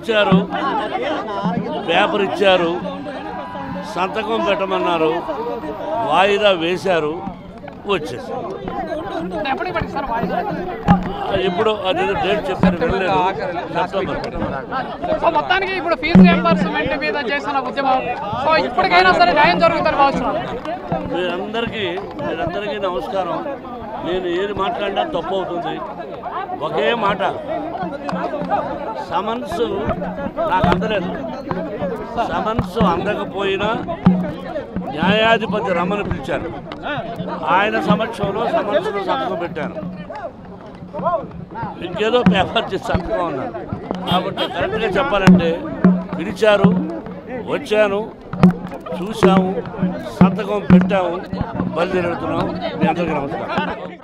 వచ్చారు పేపర్ ఇచ్చారు సంతకం పెట్టమన్నారు వాయిదా వేశారు వచ్చేసారు ఎప్పటికి పట్టింది సార్ వాయిదా ఇప్పుడు అదేదో డేట్ చెప్పారు వెళ్ళలేదు సెప్టెంబర్ సో మొత్తానికి ఇప్పుడు ఫీజు రియంబర్స్మెంట్ మీద చేసిన ఉద్యమం సో ఇప్పటికైనా సరే న్యాయం జరుగుతుందని భావిస్తున్నాను మీరందరికీ మీరందరికీ నమస్కారం నేను ఏది మాట్లాడినా తప్పు అవుతుంది ఒకే మాట సమన్స్ నాకు అందలేదు సమన్స్ అందకపోయినా న్యాయాధిపతి రమ్మని పిలిచారు ఆయన సమక్షంలో సమన్స్ను సంతకం పెట్టాను ఇంకేదో పేపర్ చేసి సంతకం ఉన్నారు కాబట్టి కరెక్ట్గా చెప్పాలంటే పిలిచారు వచ్చాను చూసాము సంతకం పెట్టాము బయలుదేరుతున్నాం మీ అందరికీ నమస్కారం